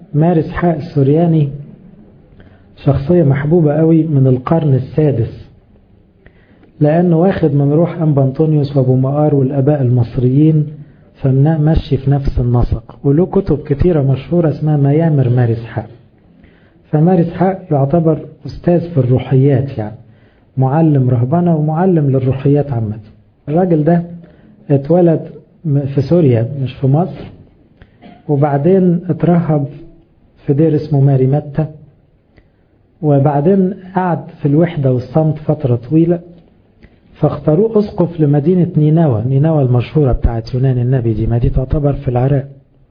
مارس حق السورياني شخصية محبوبة قوي من القرن السادس لأنه واخد من روح أنبا أنطونيوس وأبو مقار والآباء المصريين فماشي في نفس النسق وله كتب كتيرة مشهورة اسمها ميامر مارس حق فمارس حق يعتبر أستاذ في الروحيات يعني معلم رهبنة ومعلم للروحيات عامة الراجل ده اتولد في سوريا مش في مصر وبعدين اترهب في دير اسمه ماري متى وبعدين قعد في الوحدة والصمت فترة طويلة فاختاروه أسقف لمدينة نينوى نينوى المشهورة بتاعت يونان النبي دي ما دي تعتبر في العراق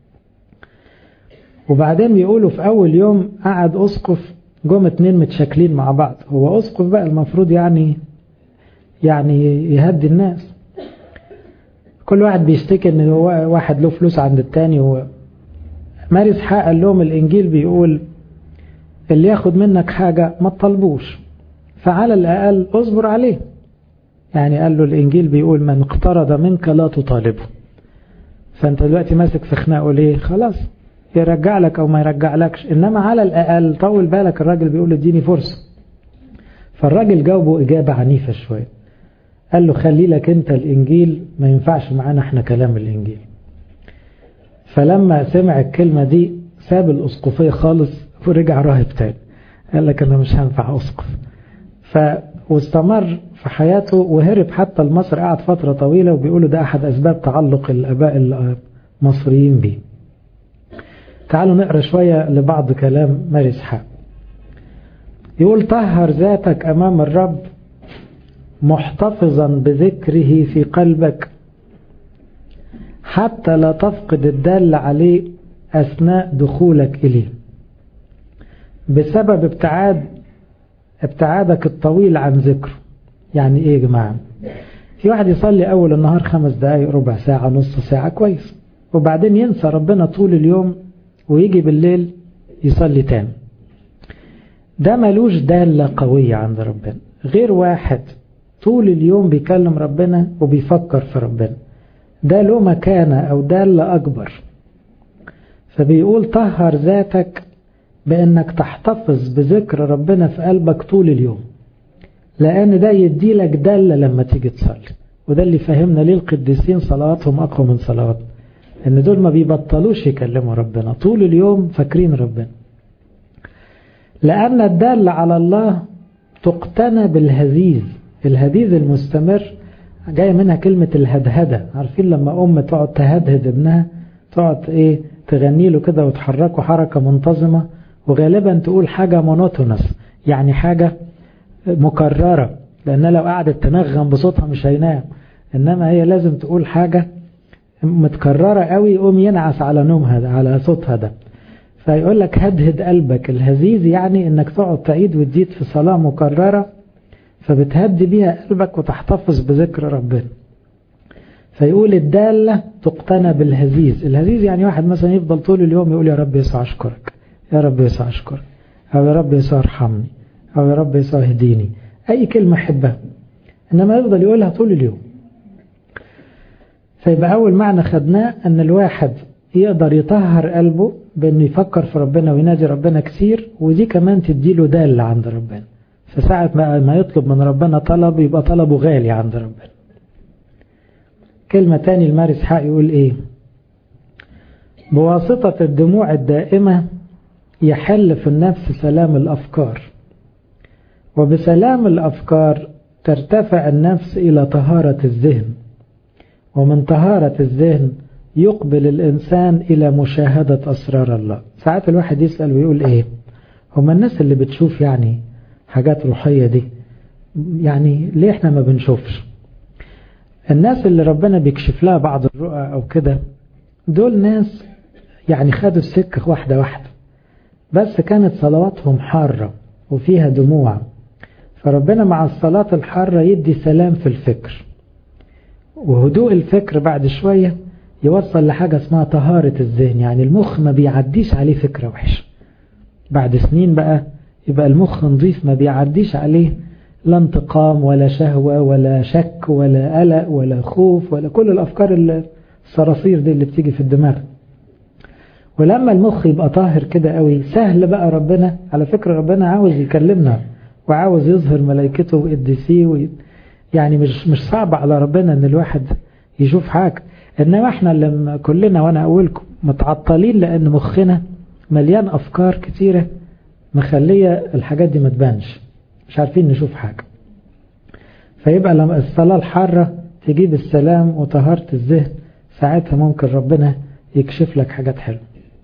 وبعدين بيقولوا في أول يوم قعد أسقف جم اتنين متشاكلين مع بعض هو أسقف بقى المفروض يعني يعني يهدي الناس كل واحد بيشتكي ان واحد له فلوس عند التاني و مارس حق قال لهم الانجيل بيقول اللي ياخد منك حاجة ما تطلبوش فعلى الأقل اصبر عليه يعني قال له الإنجيل بيقول من اقترض منك لا تطالبه فأنت دلوقتي ماسك في خناقه ليه خلاص يرجع لك أو ما يرجع لكش إنما على الأقل طول بالك الراجل بيقول اديني فرصة فالراجل جاوبه إجابة عنيفة شوية قال له خلي لك أنت الإنجيل ما ينفعش معانا احنا كلام الإنجيل فلما سمع الكلمة دي ساب الأسقفية خالص ورجع راهب تاني قال لك أنا مش هنفع أسقف ف واستمر في حياته وهرب حتى لمصر قعد فترة طويلة وبيقولوا ده أحد أسباب تعلق الآباء المصريين به تعالوا نقرأ شوية لبعض كلام ماري إسحاق يقول طهر ذاتك أمام الرب محتفظا بذكره في قلبك حتى لا تفقد الدال عليه أثناء دخولك إليه بسبب ابتعاد ابتعادك الطويل عن ذكره يعني ايه يا جماعة في واحد يصلي اول النهار خمس دقايق ربع ساعة نص ساعة كويس وبعدين ينسى ربنا طول اليوم ويجي بالليل يصلي تاني ده ملوش دالة قوية عند ربنا غير واحد طول اليوم بيكلم ربنا وبيفكر في ربنا ده له مكانة او دالة اكبر فبيقول طهر ذاتك بانك تحتفظ بذكر ربنا في قلبك طول اليوم لان ده يدي لك دالة لما تيجي تصلي وده اللي فهمنا ليه القديسين صلواتهم اقوى من صلوات ان دول ما بيبطلوش يكلموا ربنا طول اليوم فاكرين ربنا لان الدالة على الله تقتنى بالهزيز الهزيز المستمر جاية منها كلمة الهدهدة عارفين لما ام تقعد تهدهد ابنها تقعد ايه تغني له كده وتحركه حركة منتظمة وغالبا تقول حاجة مونوتونس يعني حاجة مكررة لأن لو قعدت تنغم بصوتها مش هينام إنما هي لازم تقول حاجة متكررة قوي يقوم ينعس على نومها ده على صوتها ده فيقول لك هدهد قلبك الهزيز يعني انك تقعد تعيد وتزيد في صلاة مكررة فبتهدي بيها قلبك وتحتفظ بذكر ربنا فيقول الدالة تقتنى بالهزيز الهزيز يعني واحد مثلا يفضل طول اليوم يقول يا رب يسوع أشكرك يا رب يسوع أشكرك أو يا رب يسوع ارحمني أو يا رب يسوع اهديني أي كلمة أحبها إنما يفضل يقولها طول اليوم فيبقى أول معنى خدناه أن الواحد يقدر يطهر قلبه بأنه يفكر في ربنا وينادي ربنا كثير ودي كمان تديله دالة عند ربنا فساعة ما يطلب من ربنا طلب يبقى طلبه غالي عند ربنا كلمة تاني المارس حق يقول ايه بواسطة الدموع الدائمة يحل في النفس سلام الأفكار وبسلام الأفكار ترتفع النفس إلى طهارة الذهن ومن طهارة الذهن يقبل الإنسان إلى مشاهدة أسرار الله ساعات الواحد يسأل ويقول إيه هما الناس اللي بتشوف يعني حاجات روحية دي يعني ليه احنا ما بنشوفش الناس اللي ربنا بيكشف لها بعض الرؤى أو كده دول ناس يعني خدوا السكة واحدة واحدة بس كانت صلواتهم حارة وفيها دموع فربنا مع الصلاة الحارة يدي سلام في الفكر وهدوء الفكر بعد شوية يوصل لحاجة اسمها طهارة الذهن يعني المخ ما بيعديش عليه فكرة وحشة بعد سنين بقى يبقى المخ نظيف ما بيعديش عليه لا انتقام ولا شهوة ولا شك ولا قلق ولا خوف ولا كل الأفكار الصراصير دي اللي بتيجي في الدماغ ولما المخ يبقى طاهر كده قوي سهل بقى ربنا على فكرة ربنا عاوز يكلمنا وعاوز يظهر ملائكته وقدسيه وي... يعني مش مش صعب على ربنا ان الواحد يشوف حاجة انما احنا لما كلنا وانا اقولكم متعطلين لان مخنا مليان افكار كتيرة مخلية الحاجات دي ما تبانش مش عارفين نشوف حاجة فيبقى لما الصلاة الحارة تجيب السلام وطهارة الذهن ساعتها ممكن ربنا يكشف لك حاجات حلوة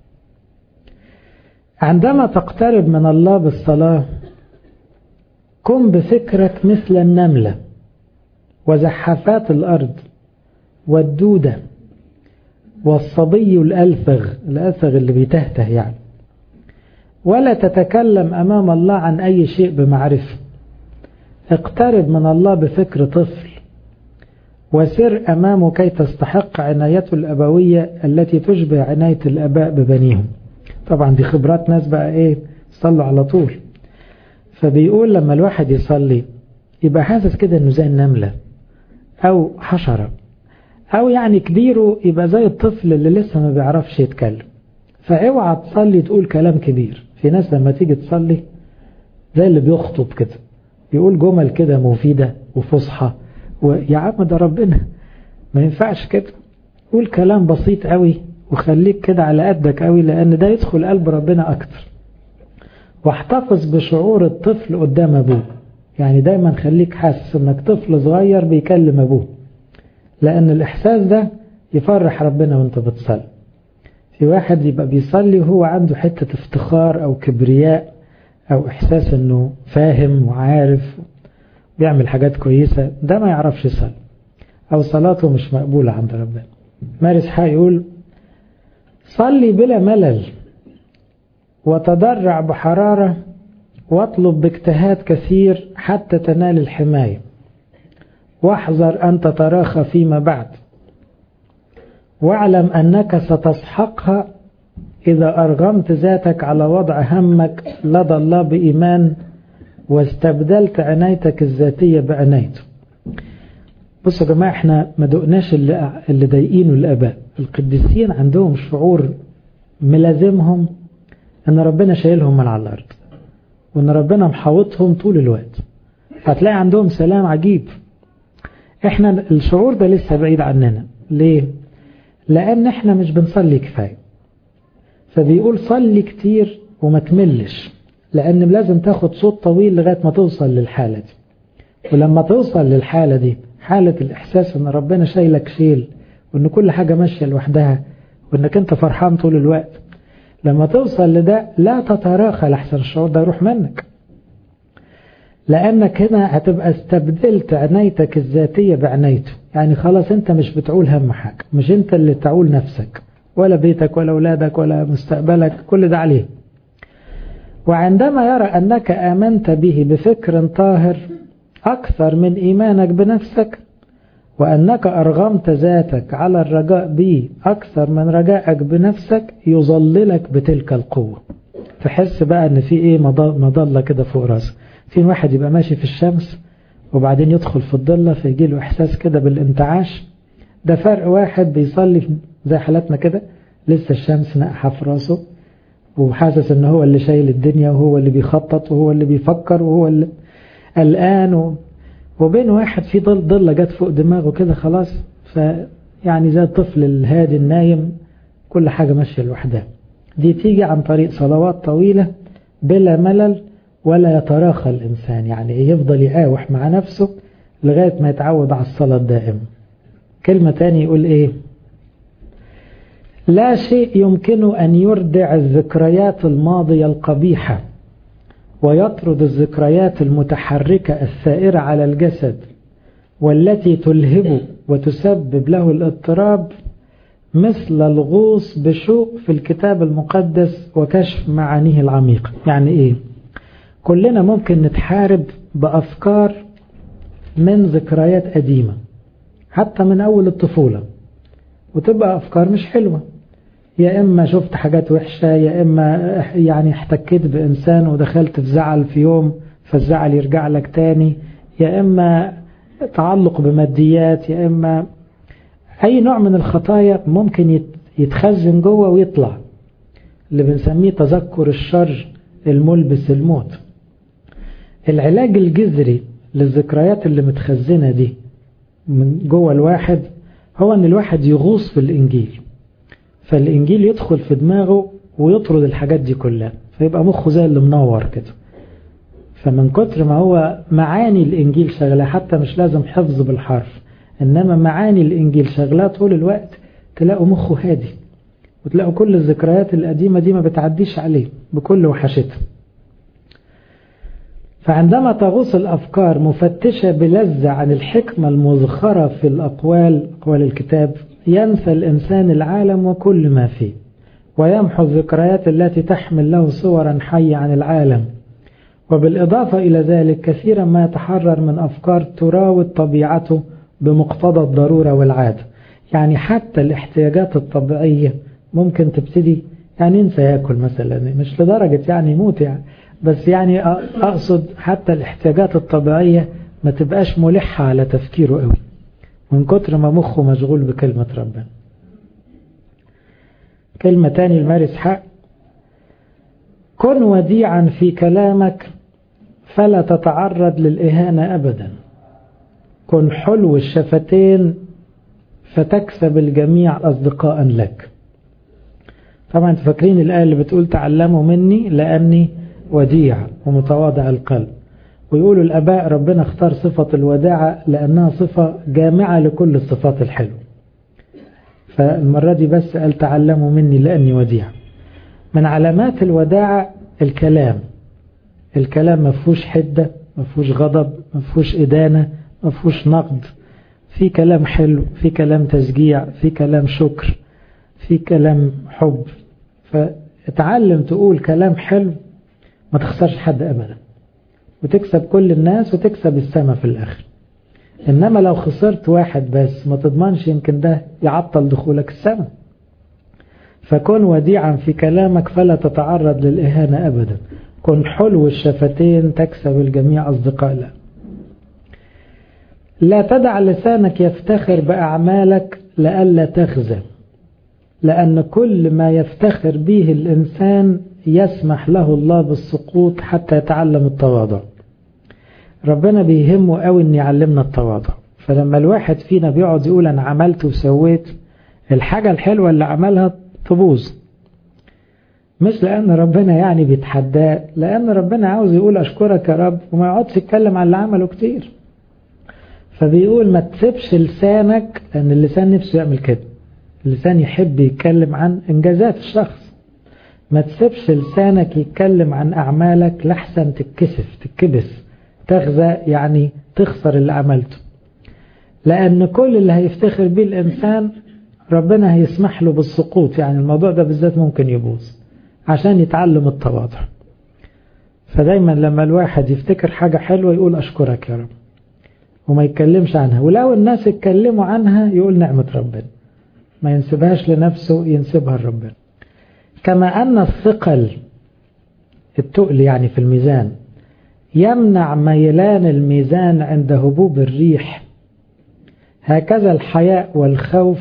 عندما تقترب من الله بالصلاة كن بفكرك مثل النملة وزحافات الأرض والدودة والصبي الألفغ الألفغ اللي بيتهته يعني ولا تتكلم أمام الله عن أي شيء بمعرفة اقترب من الله بفكر طفل وسر أمامه كي تستحق عنايته الأبوية التي تشبه عناية الأباء ببنيهم طبعا دي خبرات ناس بقى إيه صلوا على طول فبيقول لما الواحد يصلي يبقى حاسس كده انه زي النملة او حشرة او يعني كبيره يبقى زي الطفل اللي لسه ما بيعرفش يتكلم فاوعى تصلي تقول كلام كبير في ناس لما تيجي تصلي زي اللي بيخطب كده يقول جمل كده مفيدة وفصحى ويا عم ده ربنا ما ينفعش كده قول كلام بسيط قوي وخليك كده على قدك قوي لان ده يدخل قلب ربنا اكتر واحتفظ بشعور الطفل قدام ابوه يعني دايما خليك حاسس انك طفل صغير بيكلم ابوه لان الاحساس ده يفرح ربنا وانت بتصلي في واحد يبقى بيصلي وهو عنده حتة افتخار او كبرياء او احساس انه فاهم وعارف بيعمل حاجات كويسة ده ما يعرفش يصلي او صلاته مش مقبولة عند ربنا مارس حق يقول صلي بلا ملل وتضرع بحرارة واطلب باجتهاد كثير حتى تنال الحماية واحذر أن تتراخى فيما بعد واعلم أنك ستسحقها إذا أرغمت ذاتك على وضع همك لدى الله بإيمان واستبدلت عنايتك الذاتية بعنايته بصوا يا جماعة احنا ما دقناش اللي, اللي ضايقينه الآباء القديسين عندهم شعور ملازمهم ان ربنا شايلهم من على الارض وان ربنا محاوطهم طول الوقت هتلاقي عندهم سلام عجيب احنا الشعور ده لسه بعيد عننا ليه لان احنا مش بنصلي كفاية فبيقول صلي كتير وما تملش لان لازم تاخد صوت طويل لغاية ما توصل للحالة دي ولما توصل للحالة دي حالة الاحساس ان ربنا شايلك شيل وان كل حاجة ماشية لوحدها وانك انت فرحان طول الوقت لما توصل لده لا تتراخى لحسن الشعور ده يروح منك لأنك هنا هتبقى استبدلت عنايتك الذاتية بعنايته يعني خلاص انت مش بتعول هم حاجة مش انت اللي تعول نفسك ولا بيتك ولا أولادك ولا مستقبلك كل ده عليه وعندما يرى أنك آمنت به بفكر طاهر أكثر من إيمانك بنفسك وأنك أرغمت ذاتك على الرجاء به أكثر من رجائك بنفسك يظللك بتلك القوة تحس بقى أن في إيه مضلة كده فوق راسك في واحد يبقى ماشي في الشمس وبعدين يدخل في الضلة فيجي له إحساس كده بالانتعاش ده فرق واحد بيصلي زي حالتنا كده لسه الشمس نقحة في راسه وحاسس ان هو اللي شايل الدنيا وهو اللي بيخطط وهو اللي بيفكر وهو اللي قلقان و... وبين واحد في ضل ضلة جت فوق دماغه كده خلاص فيعني زي الطفل الهادي النايم كل حاجة ماشية لوحدها دي تيجي عن طريق صلوات طويلة بلا ملل ولا يتراخى الإنسان يعني يفضل يقاوح مع نفسه لغاية ما يتعود على الصلاة الدائمة كلمة تاني يقول إيه لا شيء يمكن أن يردع الذكريات الماضية القبيحة ويطرد الذكريات المتحركة الثائرة على الجسد والتي تلهبه وتسبب له الاضطراب مثل الغوص بشوق في الكتاب المقدس وكشف معانيه العميقة يعني ايه كلنا ممكن نتحارب بأفكار من ذكريات قديمة حتى من أول الطفولة وتبقى أفكار مش حلوة يا إما شفت حاجات وحشة يا إما يعني احتكيت بإنسان ودخلت في زعل في يوم فالزعل يرجع لك تاني يا إما تعلق بماديات يا إما أي نوع من الخطايا ممكن يتخزن جوه ويطلع اللي بنسميه تذكر الشر الملبس الموت العلاج الجذري للذكريات اللي متخزنة دي من جوه الواحد هو ان الواحد يغوص في الانجيل فالانجيل يدخل في دماغه ويطرد الحاجات دي كلها فيبقى مخه زي اللي منور كده فمن كتر ما هو معاني الانجيل شغله حتى مش لازم حفظ بالحرف انما معاني الانجيل شغلاه طول الوقت تلاقوا مخه هادي وتلاقوا كل الذكريات القديمه دي ما بتعديش عليه بكل وحشتها فعندما تغوص الأفكار مفتشة بلذة عن الحكمة المزخرة في الأقوال أقوال الكتاب ينسى الإنسان العالم وكل ما فيه ويمحو الذكريات التي تحمل له صورا حية عن العالم وبالإضافة إلى ذلك كثيرا ما يتحرر من أفكار تراود طبيعته بمقتضى الضرورة والعادة يعني حتى الاحتياجات الطبيعية ممكن تبتدي يعني ينسى ياكل مثلا مش لدرجة يعني يموت يعني بس يعني أقصد حتى الاحتياجات الطبيعية ما تبقاش ملحة على تفكيره قوي من كتر ما مخه مشغول بكلمة ربنا كلمة تاني المارس حق كن وديعا في كلامك فلا تتعرض للإهانة أبدا كن حلو الشفتين فتكسب الجميع أصدقاء لك طبعا تفكرين الآية اللي بتقول تعلموا مني لأني وديع ومتواضع القلب ويقولوا الأباء ربنا اختار صفة الوداعة لأنها صفة جامعة لكل الصفات الحلوة فالمرة دي بس قال تعلموا مني لأني وديع من علامات الوداعة الكلام الكلام مفهوش حدة مفهوش غضب مفهوش إدانة مفهوش نقد في كلام حلو في كلام تشجيع في كلام شكر في كلام حب فاتعلم تقول كلام حلو ما تخسرش حد أبدا وتكسب كل الناس وتكسب السماء في الآخر إنما لو خسرت واحد بس ما تضمنش يمكن ده يعطل دخولك السماء فكن وديعا في كلامك فلا تتعرض للإهانة أبدا كن حلو الشفتين تكسب الجميع أصدقاء لا لا تدع لسانك يفتخر بأعمالك لئلا تخزى لأن كل ما يفتخر به الإنسان يسمح له الله بالسقوط حتى يتعلم التواضع ربنا بيهمه قوي ان يعلمنا التواضع فلما الواحد فينا بيقعد يقول انا عملت وسويت الحاجة الحلوة اللي عملها تبوظ مش لأن ربنا يعني بيتحداه لأن ربنا عاوز يقول أشكرك يا رب وما يقعدش يتكلم عن اللي عمله كتير فبيقول ما تسيبش لسانك لأن اللسان نفسه يعمل كده اللسان يحب يتكلم عن إنجازات الشخص ما تسيبش لسانك يتكلم عن أعمالك لحسن تتكسف تتكبس تخزى يعني تخسر اللي عملته لأن كل اللي هيفتخر بيه الإنسان ربنا هيسمح له بالسقوط يعني الموضوع ده بالذات ممكن يبوظ عشان يتعلم التواضع فدايما لما الواحد يفتكر حاجة حلوة يقول أشكرك يا رب وما يتكلمش عنها ولو الناس اتكلموا عنها يقول نعمة ربنا ما ينسبهاش لنفسه ينسبها لربنا كما أن الثقل التقل يعني في الميزان يمنع ميلان الميزان عند هبوب الريح هكذا الحياء والخوف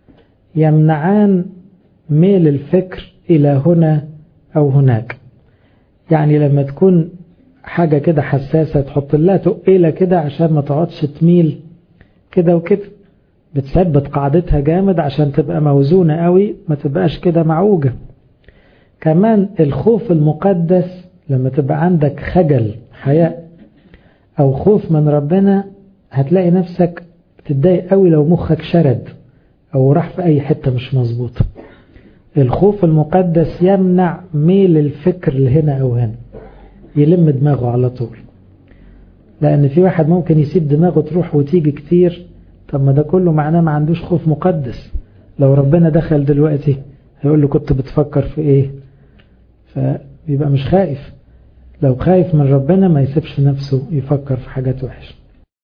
يمنعان ميل الفكر إلى هنا أو هناك يعني لما تكون حاجة كده حساسة تحط لها تقيلة كده عشان ما تقعدش تميل كده وكده بتثبت قاعدتها جامد عشان تبقى موزونة قوي ما تبقاش كده معوجة كمان الخوف المقدس لما تبقى عندك خجل حياء أو خوف من ربنا هتلاقي نفسك بتتضايق قوي لو مخك شرد أو راح في أي حتة مش مظبوطة الخوف المقدس يمنع ميل الفكر لهنا أو هنا يلم دماغه على طول لأن في واحد ممكن يسيب دماغه تروح وتيجي كتير طب ما ده كله معناه ما عندوش خوف مقدس لو ربنا دخل دلوقتي هيقول له كنت بتفكر في ايه فيبقى مش خايف لو خايف من ربنا ما يسيبش نفسه يفكر في حاجات وحشه